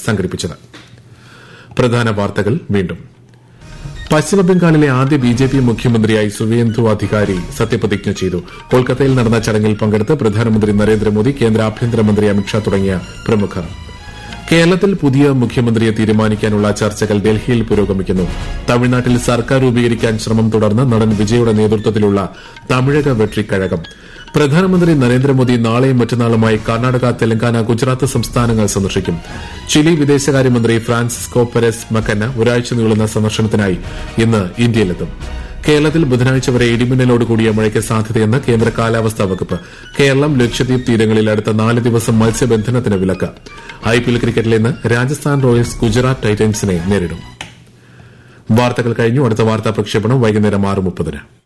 സംഘടിപ്പിച്ചത് പ്രധാന വാർത്തകൾ വീണ്ടും പശ്ചിമബംഗാളിലെ ആദ്യ ബി ജെ പി മുഖ്യമന്ത്രിയായി സുവേന്ദു അധികാരി സത്യപ്രതിജ്ഞ ചെയ്തു കൊൽക്കത്തയിൽ നടന്ന ചടങ്ങിൽ പങ്കെടുത്ത് പ്രധാനമന്ത്രി നരേന്ദ്രമോദി കേന്ദ്ര ആഭ്യന്തരമന്ത്രി അമിത്ഷാ തുടങ്ങിയ പ്രമുഖർ കേരളത്തിൽ പുതിയ മുഖ്യമന്ത്രിയെ തീരുമാനിക്കാനുള്ള ചർച്ചകൾ ഡൽഹിയിൽ പുരോഗമിക്കുന്നു തമിഴ്നാട്ടിൽ സർക്കാർ രൂപീകരിക്കാൻ ശ്രമം തുടർന്ന് നടൻ വിജയുടെ നേതൃത്വത്തിലുള്ള തമിഴക വെട്രിക്കഴകം പ്രധാനമന്ത്രി നരേന്ദ്രമോദി നാളെയും മറ്റന്നാളുമായി കർണാടക തെലങ്കാന ഗുജറാത്ത് സംസ്ഥാനങ്ങൾ സന്ദർശിക്കും ചിലി വിദേശകാര്യമന്ത്രി ഫ്രാൻസിസ്കോ പെരസ് മക്കന്ന ഒരാഴ്ച നീളുന്ന സന്ദർശനത്തിനായി ഇന്ന് ഇന്ത്യയിലെത്തും കേരളത്തിൽ ബുധനാഴ്ച വരെ ഇടിമിന്നലോട് കൂടിയ മഴയ്ക്ക് സാധ്യതയെന്ന് കേന്ദ്ര കാലാവസ്ഥാ വകുപ്പ് കേരളം ലക്ഷദ്വീപ് തീരങ്ങളിൽ അടുത്ത നാല് ദിവസം മത്സ്യബന്ധനത്തിന് വിലക്ക് ഐപിഎൽ ക്രിക്കറ്റിൽ ഇന്ന് രാജസ്ഥാൻ റോയൽസ് ഗുജറാത്ത് ടൈറ്റൻസിനെ നേരിടും വാർത്തകൾ കഴിഞ്ഞു അടുത്ത വാർത്താ പ്രക്ഷേപണം വൈകുന്നേരം ആറ് മുപ്പതിന്